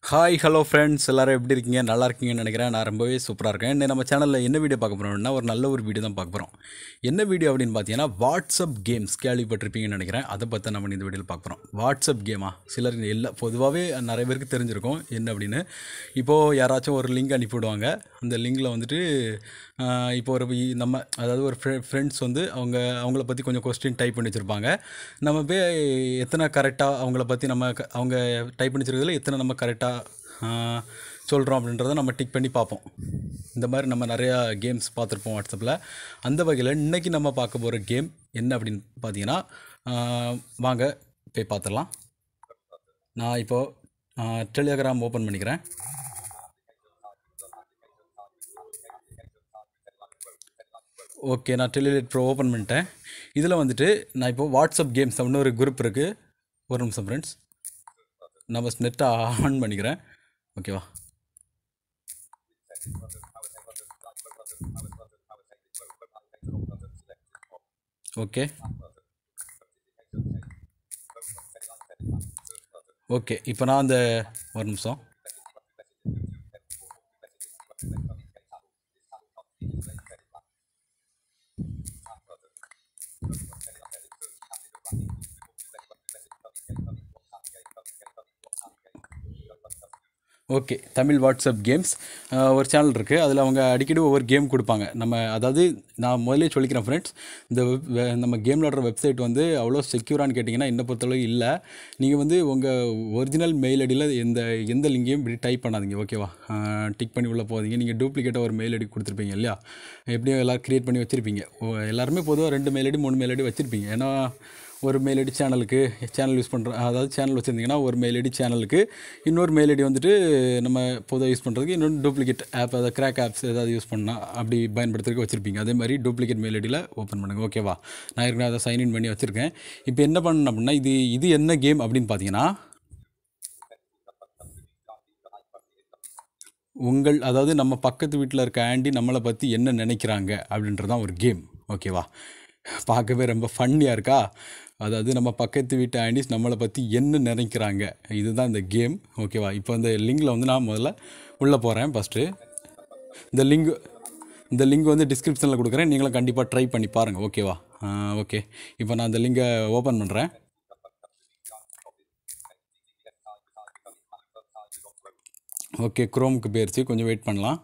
hi hello friends எல்லாரும் எப்படி இருக்கீங்க நல்லா இருக்கீங்கன்னு நினைக்கிறேன் நான் ரொம்பவே சூப்பராக இருக்கேன் இன்னும் நம்ம சேனலில் என்ன வீடியோ பார்க்க போகிறோம்னா ஒரு நல்ல ஒரு வீடியோ தான் பார்க்க போகிறோம் என்ன வீடியோ அப்படின்னு பார்த்தீங்கன்னா வாட்ஸ்அப் கேம்ஸ் கேள்விப்பட்டிருப்பீங்கன்னு நினைக்கிறேன் அதை பற்றி நம்ம இந்த வீடியோவில் பார்க்க போகிறோம் வாட்ஸ்அப் கேமா சிலருக்கு எல்லா பொதுவாகவே நிறைய பேருக்கு தெரிஞ்சிருக்கும் என்ன அப்படின்னு இப்போது யாராச்சும் ஒரு லிங்க் அனுப்பிவிடுவாங்க அந்த லிங்கில் வந்துட்டு ஆஹ், இப்போ ஒரு இ- நம்ம அதாவது ஒரு ஃப்ரெண்ட்ஸ் வந்து அவங்க அவங்கள பற்றி கொஞ்சம் கொஸ்டின் டைப் பண்ணி வச்சுருப்பாங்க நம்ம போய் எத்தனை கரெக்டாக அவங்கள பற்றி நம்ம க- அவங்க டைப் பண்ணி வச்சிருக்கிறதுல எத்தனை நம்ம கரெக்டாக சொல்கிறோம் அப்படின்றத நம்ம டிக் பண்ணி பார்ப்போம் இந்த மாதிரி நம்ம நிறையா கேம்ஸ் பார்த்துருப்போம் வாட்ஸ்அப்பில் அந்த வகையில் இன்றைக்கி நம்ம பார்க்க போகிற கேம் என்ன அப்படின்னு பார்த்தீங்கன்னா ஆஹ், வாங்க போய் பார்த்துடலாம் நான் இப்போது டெலிகிராம் ஓப்பன் பண்ணிக்கிறேன் ஓகே நான் டெலிலேட் ப்ரோ ஓப்பன் பண்ணிட்டேன் இதில் வந்துட்டு நான் இப்போ வாட்ஸ்அப் கேம்ஸ் இன்னொரு குரூப் இருக்குது ஒரு நிமிஷம் ஃப்ரெண்ட்ஸ் நம்ம நெட்டை ஆன் பண்ணிக்கிறேன் ஓகேவா ஓகே ஓகே இப்போ நான் அந்த ஒரு நிமிஷம் ஓகே தமிழ் வாட்ஸ்அப் கேம்ஸ் அஹ், ஒரு சேனல் இருக்குது அதில் அவங்க அடிக்கடி ஒவ்வொரு கேம் கொடுப்பாங்க நம்ம அதாவது நான் முதல்ல சொல்லிக்கிறேன் ஃப்ரெண்ட்ஸ் இந்த web- வே- நம்ம கேம் விளாடுற வெப்சைட் வந்து அவ்வளோ செக்யூரானு கேட்டிங்கன்னா என்னை பொறுத்தளவு இல்லை நீங்கள் வந்து உங்கள் ஒரிஜினல் மெயில் ஐடியில் எந்த எந்த லிங்கையும் இப்படி டைப் பண்ணாதீங்க ஓகேவா டிக் பண்ணி உள்ளே போகாதீங்க நீங்கள் டூப்ளிகேட்டாக ஒரு மெயில் ஐடி கொடுத்துருப்பீங்க இல்லையா எப்படியும் எல்லோரும் க்ரியேட் பண்ணி வச்சுருப்பீங்க எல்லாருமே பொதுவாக ரெண்டு மெயில் ஐடி மூணு மெயில் ஐடி வச்சுருப்பீங்க ஏன்னா ஒரு மெயில் ஐடி சேனலுக்கு சேனல் யூஸ் பண்ணுற அதாவது சேனல் வச்சுருந்தீங்கன்னா ஒரு மெயில் ஐடி சேனலுக்கு இன்னொரு மெயில் ஐடி வந்துட்டு நம்ம பொதுவாக யூஸ் பண்ணுறதுக்கு இன்னொரு டூப்ளிகேட் ஆப் அதாவது கிராக் ஆப்ஸ் ஏதாவது யூஸ் பண்ணால் அப்படி பயன்படுத்துறதுக்கு வச்சுருப்பீங்க அதே மாதிரி டூப்ளிகேட் மெயில் ஐடியில் ஓப்பன் பண்ணுங்கள் ஓகேவா நான் ஏற்கனவே அதை சைன்இன் பண்ணி வச்சுருக்கேன் இப்போ என்ன பண்ணணும் அப்படின்னா இது இது என்ன கேம் அப்படின்னு பார்த்தீங்கன்னா உங்கள் அதாவது நம்ம பக்கத்து வீட்டில் இருக்க ஆண்டி நம்மளை பற்றி என்ன நினைக்கிறாங்க அப்படின்றதான் ஒரு கேம் ஓகேவா பார்க்கவே ரொம்ப ஃபன்னியாக இருக்கா அதாவது நம்ம பக்கத்து வீட்டு ஆண்டிஸ் நம்மளை பற்றி என்ன நினைக்கிறாங்க இதுதான் இந்த கேம் ஓகேவா இப்போ இந்த லிங்கில் வந்து நான் முதல்ல உள்ளே போகிறேன் ஃபஸ்ட்டு இந்த லிங்க் இந்த லிங்க் வந்து டிஸ்கிரிப்ஷனில் கொடுக்குறேன் நீங்களும் கண்டிப்பாக ட்ரை பண்ணி பாருங்கள் ஓகேவா ஓகே இப்போ நான் இந்த லிங்கை ஓப்பன் பண்ணுறேன் ஓகே குரோமுக்கு போயிருச்சு கொஞ்சம் வெயிட் பண்ணலாம்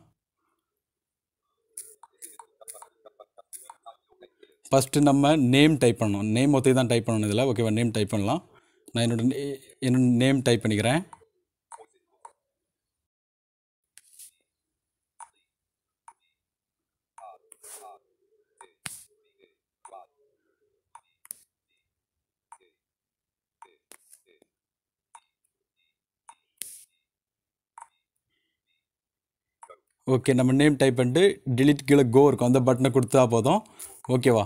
ஃபஸ்ட்டு நம்ம நேம் டைப் பண்ணணும் நேம் ஒத்தி தான் டைப் பண்ணணும் இதில் ஓகேவா நேம் டைப் பண்ணலாம் நான் என்னோட நே- என்னோட நேம் டைப் பண்ணிக்கிறேன் ஓகே நம்ம நேம் டைப் பண்ணிட்டு delete கீழே கோ இருக்கும் அந்த பட்டனை கொடுத்தா போதும் ஓகேவா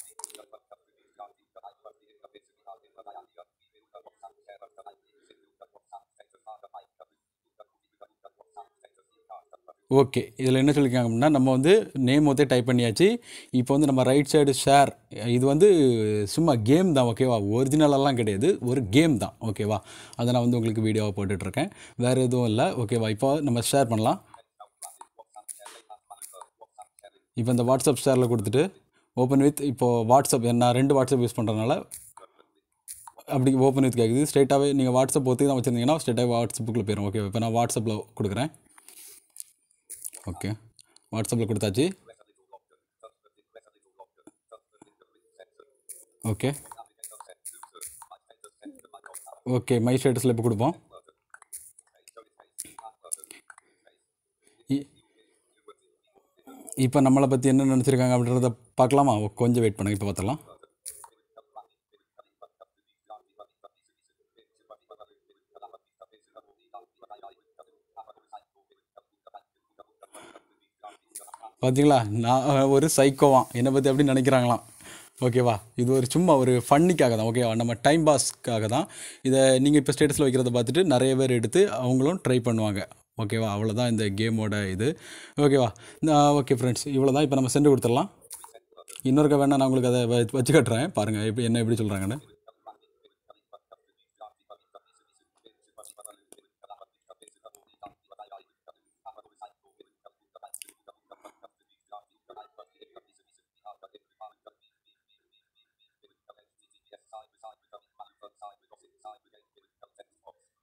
ஓகே இதில் என்ன சொல்லியிருக்காங்க அப்படின்னா நம்ம வந்து நேம் ஒத்தே டைப் பண்ணியாச்சு இப்போ வந்து நம்ம ரைட் சைடு ஷேர் இது வந்து சும்மா கேம் தான் ஓகேவா ஒரிஜினலெல்லாம் கிடையாது ஒரு கேம் தான் ஓகேவா அதை நான் வந்து உங்களுக்கு வீடியோவாக போட்டுட்ருக்கேன் வேறு எதுவும் இல்லை ஓகேவா இப்போ நம்ம ஷேர் பண்ணலாம் இப்போ இந்த வாட்ஸ்அப் ஷேரில் கொடுத்துட்டு ஓப்பன் வித் இப்போது வாட்ஸ்அப் நான் ரெண்டு வாட்ஸ்அப் யூஸ் பண்ணுறதுனால அப்படி ஓப்பன் வித் கேட்குது ஸ்ட்ரெயிட்டாகவே நீங்கள் வாட்ஸ்அப் ஒத்தி தான் வச்சுருந்தீங்கன்னா ஸ்ட்ரெயிட்டாகவே வாட்ஸ்அப்புக்குள்ளே போயிடும் ஓகே இப்போ நான் வாட்ஸ்அப்பில் கொடுக்குறேன் ஓகே வாட்ஸ்அப்பில் கொடுத்தாச்சு ஓகே ஓகே மை ஸ்டேட்டஸில் இப்போ கொடுப்போம் இ- இப்போ நம்மளை பற்றி என்ன நினச்சிருக்காங்க அப்படின்றத பார்க்கலாமா ஓ, கொஞ்சம் வெயிட் பண்ணுங்க இப்போ பார்த்துடலாம் பார்த்தீங்களா நான் அஹ், ஒரு சைக்கோவான் என்னை பற்றி எப்படி நினைக்கிறாங்களாம் ஓகேவா இது ஒரு சும்மா ஒரு ஃபன்னிக்காக தான் ஓகேவா நம்ம டைம் பாஸ்க்காக தான் இதை நீங்கள் இப்போ ஸ்டேட்டஸில் வைக்கிறத பார்த்துட்டு நிறைய பேர் எடுத்து அவங்களும் ட்ரை பண்ணுவாங்க ஓகேவா அவ்வளோதான் இந்த கேமோட இது ஓகேவா ஓகே ஃப்ரெண்ட்ஸ் இவ்வளோ தான் இப்போ நம்ம சென்று கொடுத்துடலாம் இன்னொருக்க வேணால் நான் உங்களுக்கு அதை வ- வச்சு காட்டுறேன் பாருங்கள் எப்படி என்ன எப்படி சொல்கிறாங்கன்னு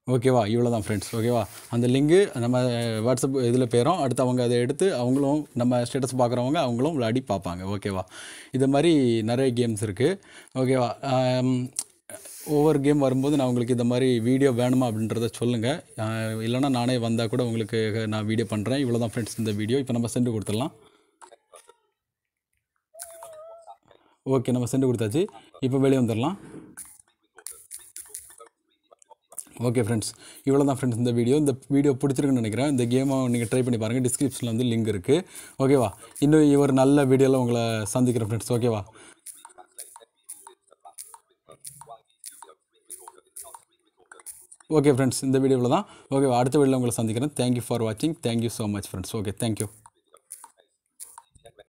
ஓகேவா இவ்வளோ தான் ஃப்ரெண்ட்ஸ் ஓகேவா அந்த லிங்கு நம்ம வாட்ஸ்அப் இதில் போயிடும் அடுத்து அவங்க அதை எடுத்து அவங்களும் நம்ம ஸ்டேட்டஸ் பார்க்குறவங்க அவங்களும் விளையாடி பார்ப்பாங்க ஓகேவா இது மாதிரி நிறைய கேம்ஸ் இருக்குது ஓகேவா ஆம், ஒவ்வொரு கேம் வரும்போது நான் உங்களுக்கு இந்த மாதிரி வீடியோ வேணுமா அப்படின்றத சொல்லுங்கள் இல்லைனா நானே வந்தால் கூட உங்களுக்கு நான் வீடியோ பண்ணுறேன் இவ்வளோ தான் ஃப்ரெண்ட்ஸ் இந்த வீடியோ இப்போ நம்ம சென்ட் கொடுத்துடலாம் ஓகே நம்ம சென்ட் கொடுத்தாச்சு இப்போ வெளியே வந்துடலாம் ஓகே ஃப்ரெண்ட்ஸ் இவ்வளோ தான் ஃப்ரெண்ட்ஸ் இந்த வீடியோ இந்த வீடியோ பிடிச்சிருக்குன்னு நினைக்கிறேன் இந்த கேமை நீங்கள் ட்ரை பண்ணி பாருங்கள் டிஸ்கிரிப்ஷனில் வந்து லிங்க் இருக்குது ஓகேவா இன்னும் ஒரு நல்ல வீடியோவில் உங்களை சந்திக்கிறேன் ஃப்ரெண்ட்ஸ் ஓகேவா ஓகே ஃப்ரெண்ட்ஸ் இந்த வீடியோவில் தான் ஓகேவா அடுத்த வீடியோவில் உங்களை சந்திக்கிறேன் தேங்க்யூ ஃபார் வாட்சிங் thank you so much friends okay thank you